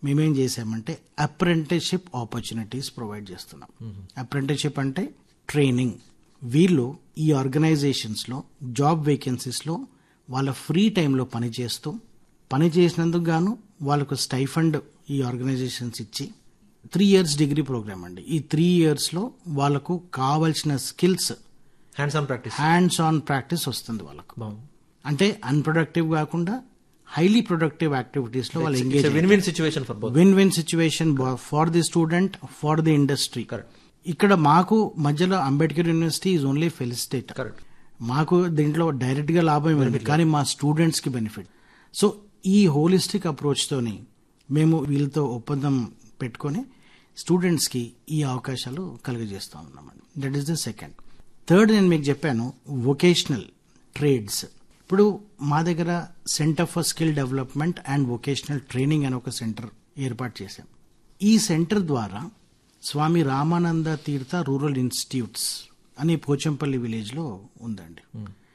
మేమేం చేసామంటే apprenticeship opportunities provide చేస్తున్నాం అప్రెంటిస్షిప్ అంటే ట్రైనింగ్ వీళ్ళు ఈ ఆర్గనైజేషన్స్లో జాబ్ వేకెన్సీస్లో వాళ్ళ ఫ్రీ టైంలో పనిచేస్తూ పని చేసినందుకు గాను వాళ్ళకు స్టైఫండ్ ఈ ఆర్గనైజేషన్స్ ఇచ్చి త్రీ ఇయర్స్ డిగ్రీ ప్రోగ్రామ్ అండి ఈ త్రీ ఇయర్స్లో వాళ్ళకు కావలసిన skills hands on practice hands on practice వస్తుంది వాళ్ళకు బాగుంది అంటే అన్ప్రొడక్టివ్ కాకుండా హైలీ ప్రొడక్టివ్ యాక్టివిటీస్లో వాళ్ళు engage win win situation for both win win situation for the student for the industry Correct. ఇక్కడ మాకు మధ్యలో Ambedkar university is only felicitate correct మాకు దీంట్లో డైరెక్ట్ గా లాభం ఏమి లేదు కానీ మా స్టూడెంట్స్ కి బెనిఫిట్ సో ఈ హోలిస్టిక్ అప్రోచ్ తోని మేము వీళ్ళతో ఒప్పందం పెట్టుకొని స్టూడెంట్స్ కి ఈ అవకాశాలు కలుగజేస్తా ఉన్నామండి that is the second third నేను మీకు చెప్పాను వొకేషనల్ ట్రేడ్స్ ఇప్పుడు మా దగ్గర centre for skill development and vocational training అనే ఒక సెంటర్ ఏర్పాటు చేశాం ఈ సెంటర్ ద్వారా స్వామి రామానంద తీర్థ రూరల్ ఇన్స్టిట్యూట్స్ అని పోచంపల్లి విలేజ్ లో ఉందండి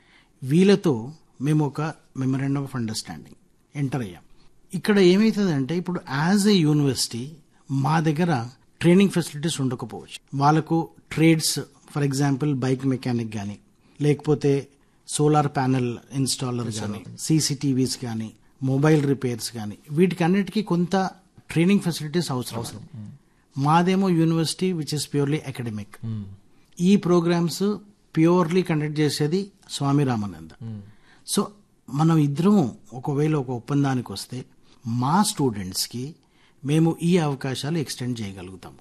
వీళ్ళతో మేము ఒక మెమరాండం ఆఫ్ అండర్స్టాండింగ్ ఎంటర్ అయ్యాం ఇక్కడ ఏమవుతుందంటే ఇప్పుడు యాజ్ ఏ యూనివర్సిటీ మా దగ్గర ట్రైనింగ్ ఫెసిలిటీస్ ఉండకపోవచ్చు వాళ్ళకు trades for example bike mechanic కానీ లేకపోతే సోలార్ ప్యానెల్ ఇన్స్టాలర్ కానీ సీసీటీవీస్ కానీ మొబైల్ రిపేర్స్ కానీ వీటికి అన్నిటికీ కొంత ట్రైనింగ్ ఫెసిలిటీస్ అవసరం మాదేమో university which is purely academic ఈ ప్రోగ్రామ్స్ ప్యూర్లీ కండక్ట్ చేసేది స్వామి రామానంద సో మనం ఇద్దరం ఒకవేళ ఒక ఒప్పందానికి వస్తే మా స్టూడెంట్స్కి మేము ఈ అవకాశాలు ఎక్స్టెండ్ చేయగలుగుతాము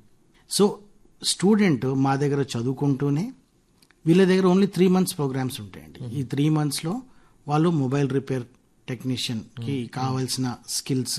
సో స్టూడెంట్ మా దగ్గర చదువుకుంటూనే వీళ్ళ దగ్గర ఓన్లీ త్రీ మంత్స్ ప్రోగ్రామ్స్ ఉంటాయండి ఈ త్రీ మంత్స్లో వాళ్ళు మొబైల్ రిపేర్ టెక్నీషియన్కి కావాల్సిన స్కిల్స్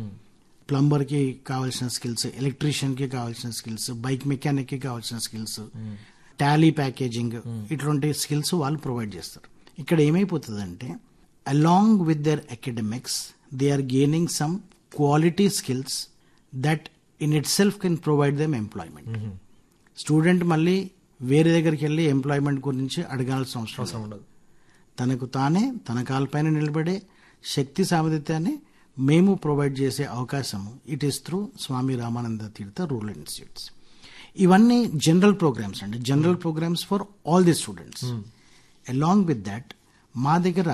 ప్లంబర్ కి కావాల్సిన స్కిల్స్ ఎలక్ట్రీషియన్ కి కావాల్సిన స్కిల్స్ బైక్ మెకానిక్ కి కావాల్సిన స్కిల్స్ టాలీ ప్యాకేజింగ్ ఇటువంటి స్కిల్స్ వాళ్ళు ప్రొవైడ్ చేస్తారు ఇక్కడ ఏమైపోతుందంటే along with their academics they are gaining some quality skills that in itself can provide them employment student మళ్ళీ వేరే దగ్గరికి వెళ్ళి ఎంప్లాయ్మెంట్ గురించి అడగాల్సిన అవసరం అవసరం ఉండదు తనకు తానే తన కాలపైన నిలబడే శక్తి సామర్థ్యాన్ని మేము ప్రొవైడ్ చేసే అవకాశం it is through Swami Ramananda Tirtha rural institutes ఇవన్నీ జనరల్ ప్రోగ్రామ్స్ అండి general programs for all the students along with that మా దగ్గర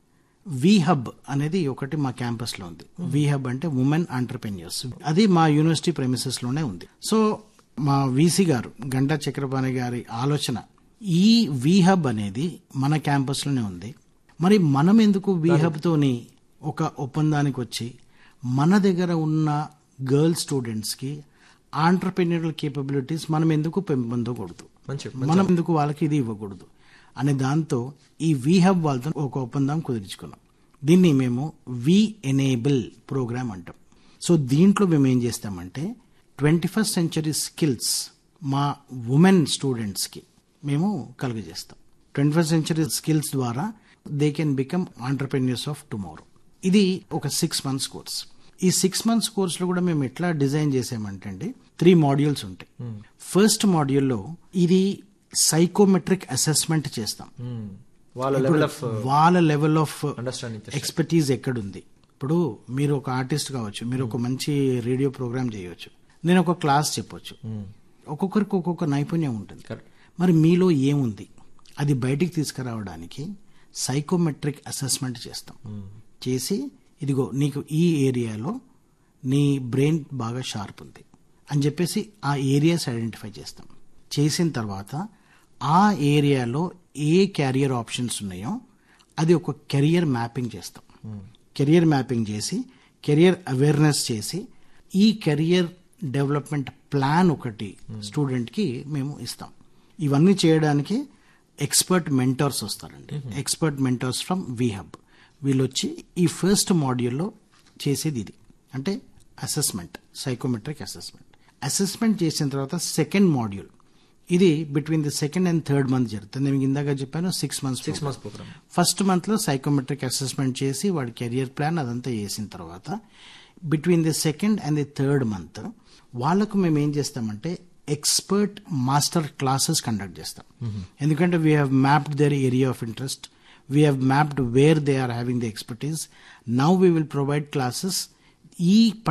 వి హబ్ అనేది ఒకటి మా క్యాంపస్ లో ఉంది వి హబ్ అంటే ఉమెన్ ఆంటర్ప్రెన్యూర్స్ అది మా యూనివర్సిటీ ప్రెమిసెస్ లోనే ఉంది సో మా వీసీ గారు గంటా చక్రపాణి గారి ఆలోచన ఈ వి హబ్ అనేది మన క్యాంపస్ లోనే ఉంది మరి మనం ఎందుకు వి హబ్ తోని ఒక ఒప్పందానికి వచ్చి మన దగ్గర ఉన్న గర్ల్ స్టూడెంట్స్ కి ఆంటర్ప్రెన్యూరల్ కేపబిలిటీస్ మనం ఎందుకు పెంపొందకూడదు మంచి మనం ఎందుకు వాళ్ళకి ఇది ఇవ్వకూడదు అనే దాంతో ఈ వి హబ్ వాళ్ళతో ఒక ఒప్పందం కుదుర్చుకున్నాం దీన్ని మేము వి ఎనేబుల్ ప్రోగ్రామ్ అంటాం సో దీంట్లో మేము ఏం చేస్తామంటే ట్వంటీ ఫస్ట్ సెంచరీ స్కిల్స్ మా ఉమెన్ స్టూడెంట్స్కి మేము కలుగజేస్తాం ట్వంటీ ఫస్ట్ సెంచరీ స్కిల్స్ ద్వారా they can become entrepreneurs of tomorrow ఇది ఒక సిక్స్ మంత్స్ కోర్స్ ఈ సిక్స్ మంత్స్ కోర్స్ లో కూడా మేము ఎట్లా డిజైన్ చేసామంటే అండి త్రీ మాడ్యూల్స్ ఉంటాయి ఫస్ట్ మాడ్యూల్లో ఇది సైకోమెట్రిక్ అసెస్మెంట్ చేస్తాం వాళ్ళ లెవెల్ ఆఫ్ వాళ్ళ లెవెల్ ఆఫ్ అండర్స్టాండింగ్ ఎక్స్పర్టీజ్ ఎక్కడుంది ఇప్పుడు మీరు ఒక ఆర్టిస్ట్ కావచ్చు మీరు ఒక మంచి రేడియో ప్రోగ్రామ్ చేయవచ్చు నేను ఒక క్లాస్ చెప్పొచ్చు ఒక్కొక్కరికి ఒక్కొక్క నైపుణ్యం ఉంటుంది కరెక్ట్ మరి మీలో ఏముంది అది బయటికి తీసుకురావడానికి సైకోమెట్రిక్ అసెస్మెంట్ చేస్తాం చేసి ఇదిగో నీకు ఈ ఏరియాలో నీ బ్రెయిన్ బాగా షార్ప్ ఉంది అని చెప్పేసి ఆ ఏరియాస్ ఐడెంటిఫై చేస్తాం చేసిన తర్వాత ఆ ఏరియాలో ఏ క్యారియర్ ఆప్షన్స్ ఉన్నాయో అది ఒక కెరియర్ మ్యాపింగ్ చేస్తాం కెరియర్ మ్యాపింగ్ చేసి కెరియర్ అవేర్నెస్ చేసి ఈ కెరియర్ డెవలప్మెంట్ ప్లాన్ ఒకటి స్టూడెంట్కి మేము ఇస్తాం ఇవన్నీ చేయడానికి ఎక్స్పర్ట్ మెంటర్స్ వస్తారండి ఎక్స్పర్ట్ మెంటర్స్ ఫ్రమ్ హబ్ వీళ్ళు వచ్చి ఈ ఫస్ట్ మాడ్యూల్లో చేసేది ఇది అంటే అసెస్మెంట్ సైకోమెట్రిక్ అసెస్మెంట్ అసెస్మెంట్ చేసిన తర్వాత సెకండ్ మాడ్యూల్ ఇది between the second and third month జరుగుతుంది నేను ఇందాక చెప్పాను six months six months programme first month లో సైకోమెట్రిక్ అసెస్మెంట్ చేసి వాడి కెరియర్ ప్లాన్ అదంతా చేసిన తర్వాత between the second and the third month వాళ్ళకు మేము ఏం చేస్తామంటే ఎక్స్పర్ట్ మాస్టర్ క్లాసెస్ కండక్ట్ చేస్తాం ఎందుకంటే we have mapped their area of interest we have mapped where they are having the expertise now we will provide classes ఈ